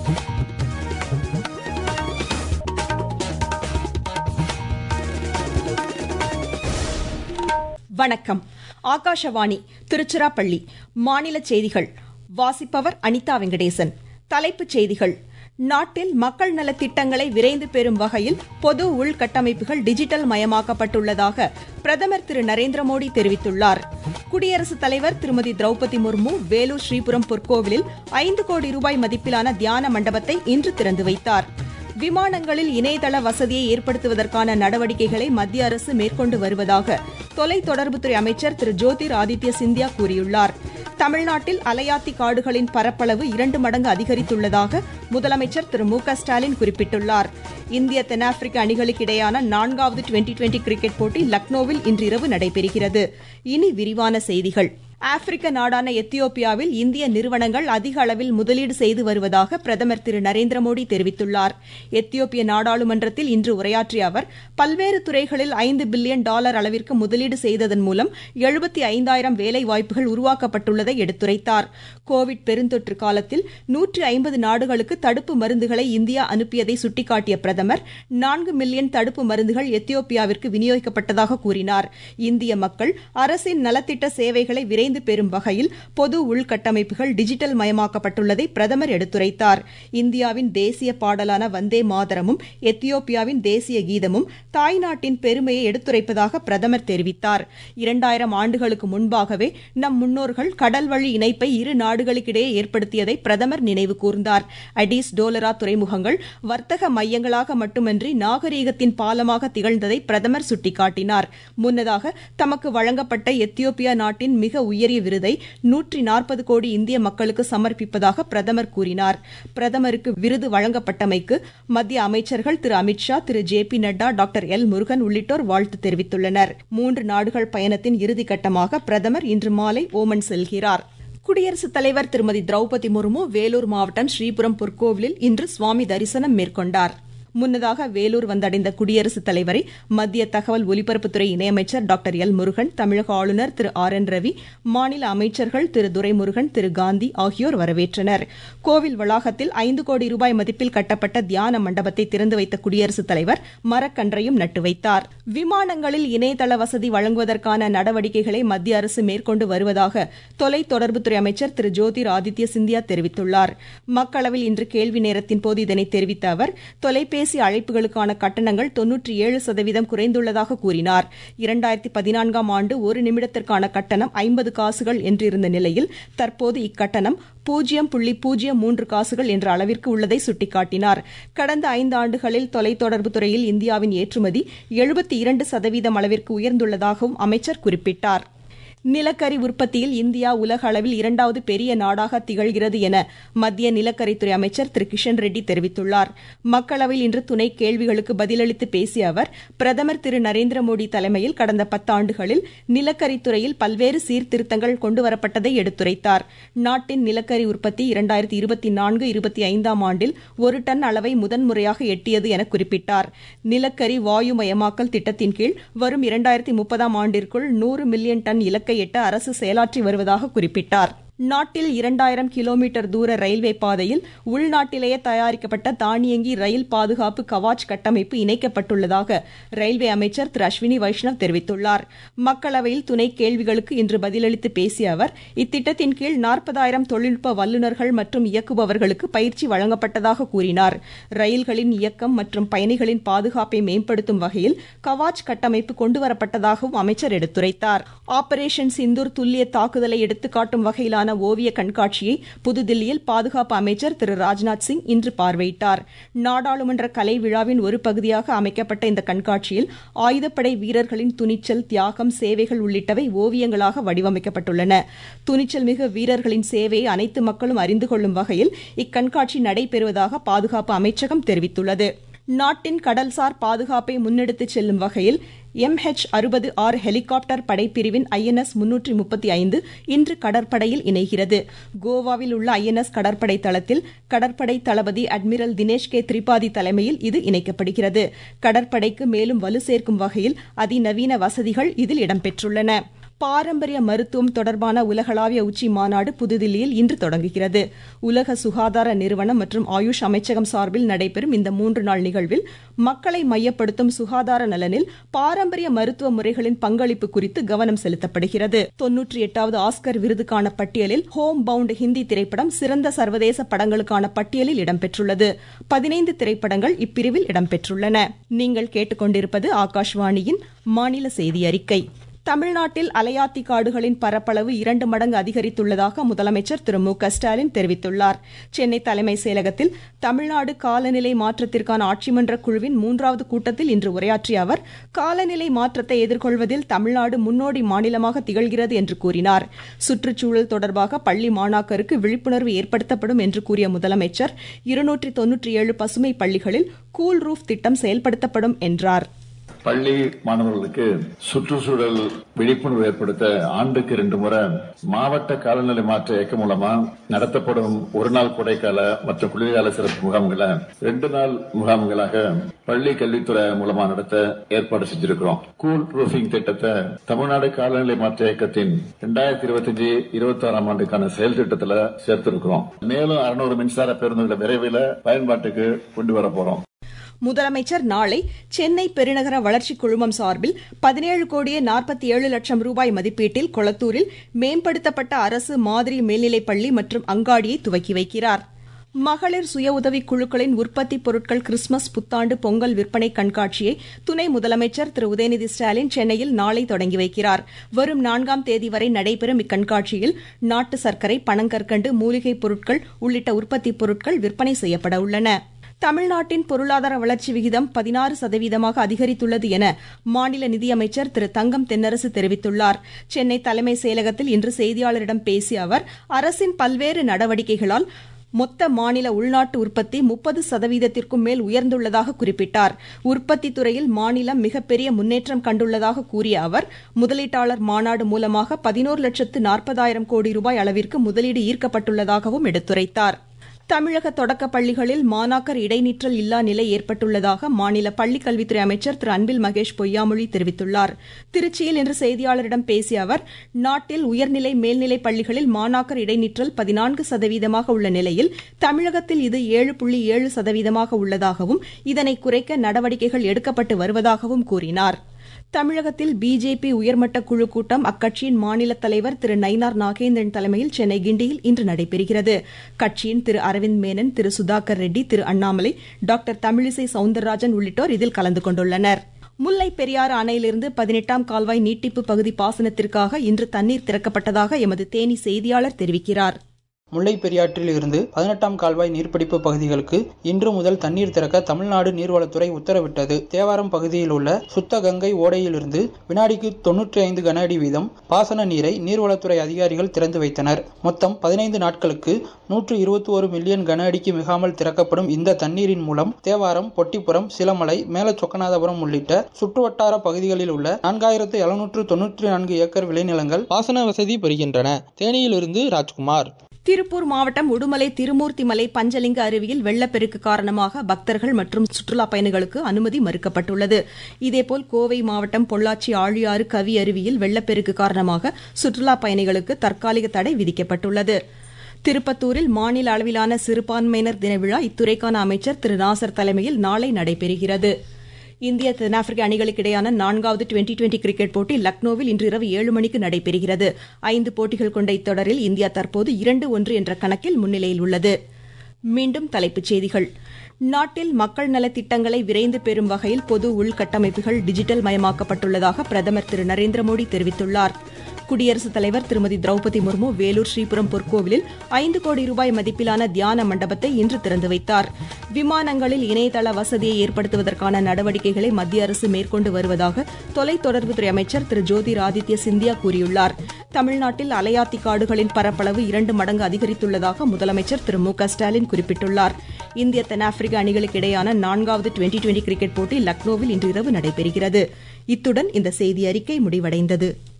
வணக்கம் ஆகாஷவாணி திருச்சிராப்பள்ளி மாநில செய்திகள் வாசிப்பவர் அனிதா வெங்கடேசன் தலைப்புச் செய்திகள் நாட்டில் மக்கள் நலத் திட்டங்களை விரைந்து பெறும் வகையில் பொது உள்கட்டமைப்புகள் டிஜிட்டல் மயமாக்கப்பட்டுள்ளதாக பிரதமர் திரு நரேந்திர மோடி தெரிவித்துள்ளார் குடியரசுத் தலைவர் திருமதி திரௌபதி முர்மு வேலூர் ஸ்ரீபுரம் பொற்கோவிலில் ஐந்து கோடி ரூபாய் மதிப்பிலான தியான மண்டபத்தை இன்று திறந்து வைத்தார் விமானங்களில் இணையதள வசதியை ஏற்படுத்துவதற்கான நடவடிக்கைகளை மத்திய அரசு மேற்கொண்டு வருவதாக தொலைத்தொடர்புத்துறை அமைச்சர் திரு ஜோதிர் ஆதித்ய சிந்தியா கூறியுள்ளார் தமிழ்நாட்டில் அலையாத்தி காடுகளின் பரப்பளவு இரண்டு மடங்கு அதிகரித்துள்ளதாக முதலமைச்சர் திரு மு க ஸ்டாலின் குறிப்பிட்டுள்ளார் இந்திய தென்னாப்பிரிக்க அணிகளுக்கு இடையான நான்காவது டுவெண்டி டுவெண்டி கிரிக்கெட் போட்டி லக்னோவில் இன்றிரவு நடைபெறுகிறது இனி விரிவான செய்திகள் ஆப்பிரிக்க நாடான எத்தியோப்பியாவில் இந்திய நிறுவனங்கள் அதிக அளவில் முதலீடு செய்து வருவதாக பிரதமர் திரு நரேந்திர மோடி தெரிவித்துள்ளார் எத்தியோப்பிய நாடாளுமன்றத்தில் இன்று உரையாற்றிய அவர் பல்வேறு துறைகளில் ஐந்து பில்லியன் டாலர் அளவிற்கு முதலீடு செய்ததன் மூலம் எழுபத்தி ஐந்தாயிரம் வேலை வாய்ப்புகள் உருவாக்கப்பட்டுள்ளதை எடுத்துரைத்தார் கோவிட் பெருந்தொற்று காலத்தில் நூற்று ஐம்பது நாடுகளுக்கு தடுப்பு மருந்துகளை இந்தியா அனுப்பியதை சுட்டிக்காட்டிய பிரதமர் நான்கு மில்லியன் தடுப்பு மருந்துகள் எத்தியோப்பியாவிற்கு விநியோகிக்கப்பட்டதாக கூறினார் இந்திய மக்கள் அரசின் நலத்திட்ட சேவைகளை விரைந்து பெறும் வகையில் பொது உள்கட்டமைப்புகள் டிஜிட்டல் மயமாக்கப்பட்டுள்ளதை பிரதமர் எடுத்துரைத்தார் இந்தியாவின் தேசிய பாடலான வந்தே மாதரமும் எத்தியோப்பியாவின் தேசிய கீதமும் தாய்நாட்டின் பெருமையை எடுத்துரைப்பதாக பிரதமர் தெரிவித்தார் இரண்டாயிரம் ஆண்டுகளுக்கு முன்பாகவே நம் முன்னோர்கள் கடல் வழி இணைப்பை இரு நாடுகளுக்கிடையே ஏற்படுத்தியதை பிரதமர் நினைவு கூர்ந்தார் அடிஸ் டோலரா துறைமுகங்கள் வர்த்தக மையங்களாக மட்டுமன்றி நாகரீகத்தின் பாலமாக திகழ்ந்ததை பிரதமர் சுட்டிக்காட்டினார் முன்னதாக தமக்கு வழங்கப்பட்ட எத்தியோப்பியா நாட்டின் மிக உயரிய விருதை நூற்றி நாற்பது கோடி இந்திய மக்களுக்கு சமர்ப்பிப்பதாக பிரதமர் கூறினார் பிரதமருக்கு விருது வழங்கப்பட்டமைக்கு மத்திய அமைச்சர்கள் திரு அமித்ஷா திரு J P Nadda doctor L Murugan உள்ளிட்டோர் வாழ்த்து தெரிவித்துள்ளனர் மூன்று நாடுகள் பயணத்தின் இறுதிக்கட்டமாக பிரதமர் இன்று மாலை ஓமன் செல்கிறார் குடியரசுத் தலைவர் திருமதி திரௌபதி முர்மு வேலூர் மாவட்டம் ஸ்ரீபுரம் பொற்கோவிலில் இன்று சுவாமி தரிசனம் மேற்கொண்டார் முன்னதாக வேலூர் வந்தடைந்த குடியரசுத் தலைவரை மத்திய தகவல் ஒலிபரப்புத்துறை இணையமைச்சர் டாக்டர் எல் முருகன் தமிழக ஆளுநர் திரு ஆர் என் ரவி மாநில அமைச்சர்கள் திரு துரைமுருகன் திரு காந்தி ஆகியோர் வரவேற்றனர் கோவில் வளாகத்தில் ஐந்து கோடி ரூபாய் மதிப்பில் கட்டப்பட்ட தியான மண்டபத்தை திறந்து வைத்த குடியரசுத் தலைவர் மரக்கன்றையும் நட்டு வைத்தார் விமானங்களில் இணையதள வசதி வழங்குவதற்கான நடவடிக்கைகளை மத்திய அரசு மேற்கொண்டு வருவதாக தொலைத்தொடர்புத்துறை அமைச்சர் திரு ஜோதிர் ஆதித்ய சிந்தியா தெரிவித்துள்ளார் மக்களவில் இன்று கேள்வி நேரத்தின் போது இதனை தெரிவித்த அவர் தொலைபேசி தொலைபேசி அழைப்புகளுக்கான கட்டணங்கள் தொன்னூற்றி ஏழு சதவீதம் குறைந்துள்ளதாக கூறினார் இரண்டாயிரத்தி பதினான்காம் ஆண்டு ஒரு நிமிடத்திற்கான கட்டணம் ஐம்பது காசுகள் என்றிருந்த நிலையில் தற்போது இக்கட்டணம் பூஜ்ஜியம் புள்ளி பூஜ்ஜியம் மூன்று காசுகள் என்ற அளவிற்கு உள்ளதை சுட்டிக்காட்டினார் கடந்த ஐந்து ஆண்டுகளில் தொலைத்தொடர்பு துறையில் இந்தியாவின் ஏற்றுமதி எழுபத்தி இரண்டு சதவீதம் அளவிற்கு உயர்ந்துள்ளதாகவும் அமைச்சர் குறிப்பிட்டார் நிலக்கரி உற்பத்தியில் இந்தியா உலக அளவில் இரண்டாவது பெரிய நாடாக திகழ்கிறது என மத்திய நிலக்கரித்துறை அமைச்சர் திரு கிஷன் ரெட்டி தெரிவித்துள்ளார் மக்களவையில் இன்று துணை கேள்விகளுக்கு பதிலளித்து பேசிய அவர் பிரதமர் திரு நரேந்திர மோடி தலைமையில் கடந்த பத்தாண்டுகளில் நிலக்கரித்துறையில் பல்வேறு சீர்திருத்தங்கள் கொண்டுவரப்பட்டதை எடுத்துரைத்தார் நாட்டின் நிலக்கரி உற்பத்தி இரண்டாயிரத்தி இருபத்தி நான்கு இருபத்தி ஐந்தாம் ஆண்டில் ஒரு டன் அளவை முதன்முறையாக எட்டியது என குறிப்பிட்டார் நிலக்கரி வாயுமயமாக்கல் திட்டத்தின் கீழ் வரும் இரண்டாயிரத்தி முப்பதாம் ஆண்டிற்குள் நூறு மில்லியன் டன் இலக்கை எட்ட அரசு செயலாற்றி வருவதாக குறிப்பிட்டார் நாட்டில் இரண்டாயிரம் கிலோமீட்டர் தூர ரயில்வே பாதையில் உள்நாட்டிலேயே தயாரிக்கப்பட்ட தானியங்கி ரயில் பாதுகாப்பு கவாச் கட்டமைப்பு இணைக்கப்பட்டுள்ளதாக ரயில்வே அமைச்சர் திரு அஸ்வினி வைஷ்ணவ் தெரிவித்துள்ளார் மக்களவையில் துணை கேள்விகளுக்கு இன்று பதிலளித்து பேசிய அவர் இத்திட்டத்தின் கீழ் நாற்பதாயிரம் தொழில்நுட்ப வல்லுநர்கள் மற்றும் இயக்குபவர்களுக்கு பயிற்சி வழங்கப்பட்டதாக கூறினார் ரயில்களின் இயக்கம் மற்றும் பயணிகளின் பாதுகாப்பை மேம்படுத்தும் வகையில் கவாச் கட்டமைப்பு கொண்டுவரப்பட்டதாகவும் அமைச்சர் எடுத்துரைத்தார் ஆபரேஷன் சிந்தூர் துல்லிய தாக்குதலை எடுத்துக்காட்டும் வகையிலான தொடர்பான ஓவிய கண்காட்சியை புதுதில்லியில் பாதுகாப்பு அமைச்சர் திரு ராஜ்நாத் சிங் இன்று பார்வையிட்டார் நாடாளுமன்ற கலை விழாவின் ஒரு பகுதியாக அமைக்கப்பட்ட இந்த கண்காட்சியில் ஆயுதப்படை வீரர்களின் துணிச்சல் தியாகம் சேவைகள் உள்ளிட்டவை ஓவியங்களாக வடிவமைக்கப்பட்டுள்ளன துணிச்சல் மிகு வீரர்களின் சேவையை அனைத்து மக்களும் அறிந்து கொள்ளும் வகையில் இக்கண்காட்சி நடைபெறுவதாக பாதுகாப்பு அமைச்சகம் தெரிவித்துள்ளது நாட்டின் கடல்சார் பாதுகாப்பை முன்னெடுத்துச் செல்லும் வகையில் எம்ஹெச் அறுபது ஆர் ஹெலிகாப்டர் படைப்பிரிவின் ஐஎன்எஸ் முன்னூற்றி முப்பத்தி ஐந்து இன்று கடற்படையில் இணைகிறது கோவாவில் உள்ள ஐஎன்எஸ் கடற்படை தளத்தில் கடற்படை தளபதி அட்மிரல் தினேஷ் கே திரிபாதி தலைமையில் இது இணைக்கப்படுகிறது கடற்படைக்கு மேலும் வலு சேர்க்கும் வகையில் அதிநவீன வசதிகள் இதில் இடம்பெற்றுள்ளன பாரம்பரிய மருத்துவம் தொடர்பான உலகளாவிய உச்சி மாநாடு புதுதில்லியில் இன்று தொடங்குகிறது உலக சுகாதார நிறுவனம் மற்றும் ஆயுஷ் அமைச்சகம் சார்பில் நடைபெறும் இந்த மூன்று நாள் நிகழ்வில் மக்களை மையப்படுத்தும் சுகாதார நலனில் பாரம்பரிய மருத்துவ முறைகளின் பங்களிப்பு குறித்து கவனம் செலுத்தப்படுகிறது தொன்னூற்றி எட்டாவது ஆஸ்கர் விருதுக்கான பட்டியலில் ஹோம் பவுண்ட் ஹிந்தி திரைப்படம் சிறந்த சர்வதேச படங்களுக்கான பட்டியலில் இடம்பெற்றுள்ளது பதினைந்து திரைப்படங்கள் இப்பிரிவில் இடம்பெற்றுள்ளன நீங்கள் கேட்டுக்கொண்டிருப்பது ஆகாஷ்வாணியின் மாநில செய்தி அறிக்கை தமிழ்நாட்டில் அலையாத்தி காடுகளின் பரப்பளவு இரண்டு மடங்கு அதிகரித்துள்ளதாக முதலமைச்சர் திரு மு க ஸ்டாலின் தெரிவித்துள்ளார் சென்னை தலைமைச் செயலகத்தில் தமிழ்நாடு காலநிலை மாற்றத்திற்கான ஆட்சிமன்ற குழுவின் மூன்றாவது கூட்டத்தில் இன்று உரையாற்றிய அவர் காலநிலை மாற்றத்தை எதிர்கொள்வதில் தமிழ்நாடு முன்னோடி மாநிலமாக திகழ்கிறது என்று கூறினார் சுற்றுச்சூழல் தொடர்பாக பள்ளி மாணாக்கருக்கு விழிப்புணர்வு ஏற்படுத்தப்படும் என்று கூறிய முதலமைச்சர் இருநூற்றி தொன்னூற்றி ஏழு பசுமை பள்ளிகளில் கூல் ரூஃப் திட்டம் செயல்படுத்தப்படும் என்றார் பள்ளி மாணவர்களுக்கு சுற்றுச்சூழல் விழிப்புணர்வு ஏற்படுத்த ஆண்டுக்கு இரண்டு முறை மாவட்ட காலநிலை மாற்ற இயக்கம் மூலமா நடத்தப்படும் ஒரு நாள் கொடைக்கால மற்றும் குளிர்கால சிறப்பு முகாம்களை ரெண்டு நாள் முகாம்களாக பள்ளி கல்வித்துறை மூலமா நடத்த ஏற்பாடு செஞ்சிருக்கிறோம் கூல் ரூஃபிங் திட்டத்தை தமிழ்நாடு காலநிலை மாற்ற இயக்கத்தின் இரண்டாயிரத்தி இருபத்தி அஞ்சு இருபத்தி ஆறாம் ஆண்டுக்கான செயல் திட்டத்தில் சேர்த்திருக்கிறோம் மேலும் அறுநூறு மின்சார பேருந்துகளை விரைவில் பயன்பாட்டுக்கு கொண்டு வர போறோம் முதலமைச்சர் நாளை சென்னை பெருநகர வளர்ச்சி குழுமம் சார்பில் பதினேழு கோடியே நாற்பத்தி ஏழு லட்சம் ரூபாய் மதிப்பீட்டில் கொளத்தூரில் மேம்படுத்தப்பட்ட அரசு மாதிரி மேல்நிலைப் பள்ளி மற்றும் அங்காடியை துவக்கி வைக்கிறார் மகளிர் சுய உதவி குழுக்களின் உற்பத்தி பொருட்கள் கிறிஸ்துமஸ் புத்தாண்டு பொங்கல் விற்பனை கண்காட்சியை துணை முதலமைச்சர் திரு உதயநிதி ஸ்டாலின் சென்னையில் நாளை தொடங்கி வைக்கிறார் வரும் நான்காம் தேதி வரை நடைபெறும் இக்கண்காட்சியில் நாட்டு சர்க்கரை பனங்கற்கண்டு மூலிகைப் பொருட்கள் உள்ளிட்ட உற்பத்தி பொருட்கள் விற்பனை செய்யப்பட உள்ளன தமிழ்நாட்டின் பொருளாதார வளர்ச்சி விகிதம் பதினாறு சதவீதமாக அதிகரித்துள்ளது என மாநில நிதியமைச்சர் திரு தங்கம் தென்னரசு தெரிவித்துள்ளார் சென்னை தலைமைச் செயலகத்தில் இன்று செய்தியாளரிடம் பேசிய அவர் அரசின் பல்வேறு நடவடிக்கைகளால் மொத்த மாநில உள்நாட்டு உற்பத்தி முப்பது சதவீதத்திற்கும் மேல் உயர்ந்துள்ளதாக குறிப்பிட்டார் உற்பத்தி துறையில் மாநிலம் மிகப்பெரிய முன்னேற்றம் கண்டுள்ளதாக கூறிய அவர் முதலீட்டாளர் மாநாடு மூலமாக பதினோரு லட்சத்து நாற்பதாயிரம் கோடி ரூபாய் அளவிற்கு முதலீடு ஈர்க்கப்பட்டுள்ளதாகவும் எடுத்துரைத்தார் தமிழக தொடக்கப் பள்ளிகளில் மாணாக்கர் இடைநிற்றல் இல்லா நிலை ஏற்பட்டுள்ளதாக மாநில பள்ளிக் கல்வித்துறை அமைச்சர் திரு அன்பில் மகேஷ் பொய்யாமொழி தெரிவித்துள்ளார் திருச்சியில் இன்று செய்தியாளரிடம் பேசிய அவர் நாட்டில் உயர்நிலை மேல்நிலைப் பள்ளிகளில் மாணாக்கர் இடைநிற்றல் பதினான்கு சதவீதமாக உள்ள நிலையில் தமிழகத்தில் இது ஏழு புள்ளி ஏழு சதவீதமாக உள்ளதாகவும் இதனை குறைக்க நடவடிக்கைகள் எடுக்கப்பட்டு வருவதாகவும் கூறினார் தமிழகத்தில் பிஜேபி உயர்மட்ட குழு கூட்டம் அக்கட்சியின் மாநில தலைவர் திரு நயினார் நாகேந்திரன் தலைமையில் சென்னை கிண்டியில் இன்று நடைபெறுகிறது கட்சியின் திரு அரவிந்த் மேனன் திரு சுதாகர் ரெட்டி திரு அண்ணாமலை டாக்டர் தமிழிசை சவுந்தரராஜன் உள்ளிட்டோர் இதில் கலந்து கொண்டுள்ளனர் முல்லை பெரியாறு அணையிலிருந்து பதினெட்டாம் கால்வாய் நீட்டிப்பு பகுதி பாசனத்திற்காக இன்று தண்ணீர் திறக்கப்பட்டதாக எமது தேனி செய்தியாளர் தெரிவிக்கிறார் முல்லை பெரியாற்றில் இருந்து பதினெட்டாம் கால்வாய் நீர்பிடிப்பு பகுதிகளுக்கு இன்று முதல் தண்ணீர் திறக்க தமிழ்நாடு நீர்வளத்துறை உத்தரவிட்டது தேவாரம் பகுதியில் உள்ள சுத்த கங்கை ஓடையிலிருந்து வினாடிக்கு தொன்னூற்றி ஐந்து கன அடி வீதம் பாசன நீரை நீர்வளத்துறை அதிகாரிகள் திறந்து வைத்தனர் மொத்தம் பதினைந்து நாட்களுக்கு நூற்று இருபத்தி ஒரு மில்லியன் கன அடிக்கு மிகாமல் திறக்கப்படும் இந்த தண்ணீரின் மூலம் தேவாரம் பொட்டிப்புறம் சிலமலை மேலச்சொக்கநாதபுரம் உள்ளிட்ட சுற்றுவட்டார பகுதிகளில் உள்ள நான்காயிரத்து எழுநூற்று தொன்னூற்றி நான்கு ஏக்கர் விளைநிலங்கள் பாசன வசதி பெறுகின்றன தேனியிலிருந்து ராஜ்குமார் திருப்பூர் மாவட்டம் உடுமலை திருமூர்த்திமலை பஞ்சலிங்க அருவியில் வெள்ளப்பெருக்கு காரணமாக பக்தர்கள் மற்றும் சுற்றுலா பயணிகளுக்கு அனுமதி மறுக்கப்பட்டுள்ளது இதேபோல் கோவை மாவட்டம் பொள்ளாச்சி ஆழியாறு கவி அருவியில் வெள்ளப்பெருக்கு காரணமாக சுற்றுலா பயணிகளுக்கு தற்காலிக தடை விதிக்கப்பட்டுள்ளது திருப்பத்தூரில் மாநில அளவிலான சிறுபான்மையினர் தின விழா இத்துறைக்கான அமைச்சர் திரு நாசர் தலைமையில் நாளை நடைபெறுகிறது இந்திய தென்னாப்பிரிக்க அணிகளுக்கு இடையான நான்காவது டுவெண்டி டுவெண்டி கிரிக்கெட் போட்டி லக்னோவில் இன்று இரவு ஏழு மணிக்கு நடைபெறுகிறது ஐந்து போட்டிகள் கொண்ட இத்தொடரில் இந்தியா தற்போது இரண்டு ஒன்று என்ற கணக்கில் முன்னிலையில் உள்ளது மீண்டும் தலைப்புச் செய்திகள் நாட்டில் மக்கள் நலத் திட்டங்களை விரைந்து பெறும் வகையில் பொது உள்கட்டமைப்புகள் டிஜிட்டல் மயமாக்கப்பட்டுள்ளதாக பிரதமர் திரு நரேந்திர மோடி தெரிவித்துள்ளார் குடியரசுத் தலைவர் திருமதி திரௌபதி முர்மு வேலூர் ஸ்ரீபுரம் பொற்கோவிலில் ஐந்து கோடி ரூபாய் மதிப்பிலான தியான மண்டபத்தை இன்று திறந்து வைத்தார் விமானங்களில் இணையதள வசதியை ஏற்படுத்துவதற்கான நடவடிக்கைகளை மத்திய அரசு மேற்கொண்டு வருவதாக தொலைத்தொடர்புத்துறை அமைச்சர் திரு ஜோதிர் ஆதித்ய சிந்தியா கூறியுள்ளார் தமிழ்நாட்டில் அலையாத்தி காடுகளின் பரப்பளவு இரண்டு மடங்கு அதிகரித்துள்ளதாக முதலமைச்சர் திரு மு க ஸ்டாலின் குறிப்பிட்டுள்ளார் இந்திய தென்னாப்பிரிக்க அணிகளுக்கு இடையான நான்காவது டுவெண்டி டுவெண்டி கிரிக்கெட் போட்டி லக்னோவில் இன்று இரவு நடைபெறுகிறது இத்துடன் இந்த செய்தி அறிக்கை முடிவடைந்தது